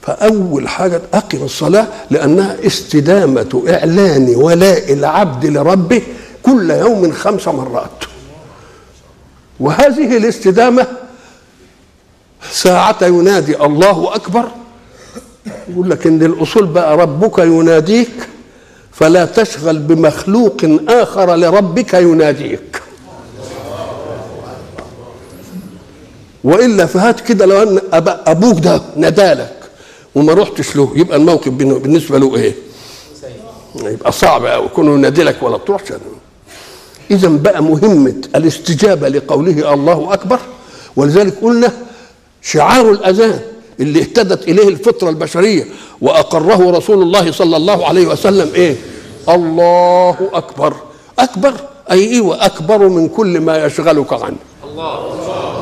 فأول حاجة أقم الصلاة لأنها استدامة إعلان ولاء العبد لربه كل يوم خمس مرات وهذه الاستدامة ساعة ينادي الله أكبر يقول لك إن الأصول بقى ربك يناديك فلا تشغل بمخلوق آخر لربك يناديك والا فهات كده لو ان ابوك ده نادالك وما رحتش له يبقى الموقف بالنسبه له ايه؟ يبقى صعب قوي كونه ينادي لك ولا تروحش اذا بقى مهمه الاستجابه لقوله الله اكبر ولذلك قلنا شعار الاذان اللي اهتدت اليه الفطره البشريه واقره رسول الله صلى الله عليه وسلم ايه؟ الله اكبر اكبر اي ايه واكبر من كل ما يشغلك عنه الله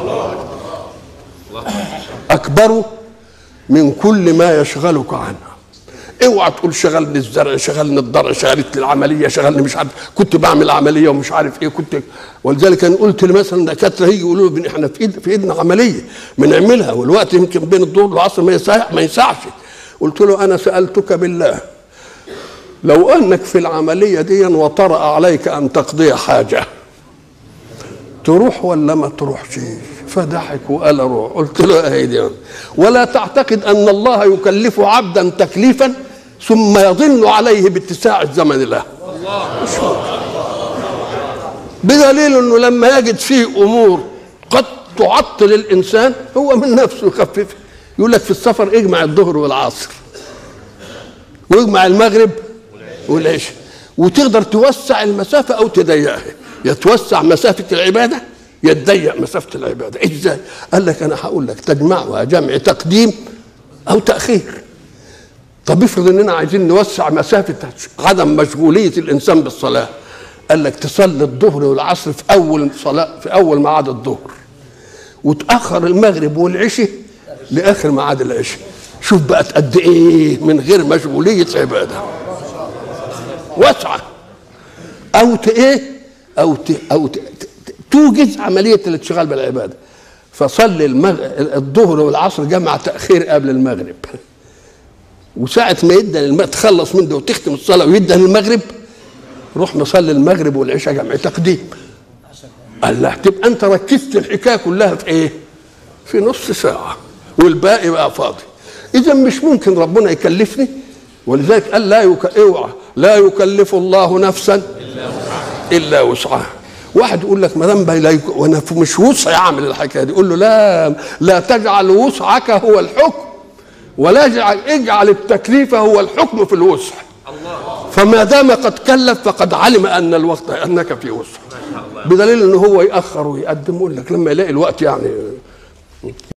اكبر من كل ما يشغلك عنه اوعى تقول شغلني الزرع شغلني الضرع شغلت لي العمليه شغلني مش عارف كنت بعمل عمليه ومش عارف ايه كنت ولذلك انا قلت مثلا دكاتره يجي يقولوا لي احنا في ايد في ايدنا عمليه بنعملها والوقت يمكن بين الظهر والعصر ما يسع ما يسعش قلت له انا سالتك بالله لو انك في العمليه دي وطرأ عليك ان تقضي حاجه تروح ولا ما تروحش فضحك وقال روح قلت له اهي دي ولا تعتقد ان الله يكلف عبدا تكليفا ثم يظن عليه باتساع الزمن له بدليل انه لما يجد فيه امور قد تعطل الانسان هو من نفسه يخففها يقول لك في السفر اجمع الظهر والعصر واجمع المغرب والعشاء وتقدر توسع المسافه او تضيقها يتوسع مسافه العباده يتضيق مسافه العباده ازاي قال لك انا هقول لك تجمعها جمع تقديم او تاخير طب افرض اننا عايزين نوسع مسافه عدم مشغوليه الانسان بالصلاه قال لك تصلي الظهر والعصر في اول صلاه في اول ميعاد الظهر وتاخر المغرب والعشاء لاخر ميعاد العشاء شوف بقت قد ايه من غير مشغوليه عباده واسعه او ت ايه او ت او ت توجز عمليه الانشغال بالعباده فصلي المغ... الظهر والعصر جمع تاخير قبل المغرب وساعة ما يدن الم... تخلص من ده وتختم الصلاة ويدن المغرب روح نصلي المغرب والعشاء جمع تقديم قال له تبقى انت ركزت الحكايه كلها في ايه؟ في نص ساعه والباقي بقى فاضي اذا مش ممكن ربنا يكلفني ولذلك قال لا يك... اوعى لا يكلف الله نفسا الا وسعها واحد يقول لك ما دام لا يك... وانا مش وسعي اعمل الحكايه دي يقول له لا لا تجعل وسعك هو الحكم ولا اجعل اجعل التكليف هو الحكم في الوسع فما دام قد كلف فقد علم ان الوقت انك في وسع بدليل ان هو ياخر ويقدم يقول لك لما يلاقي الوقت يعني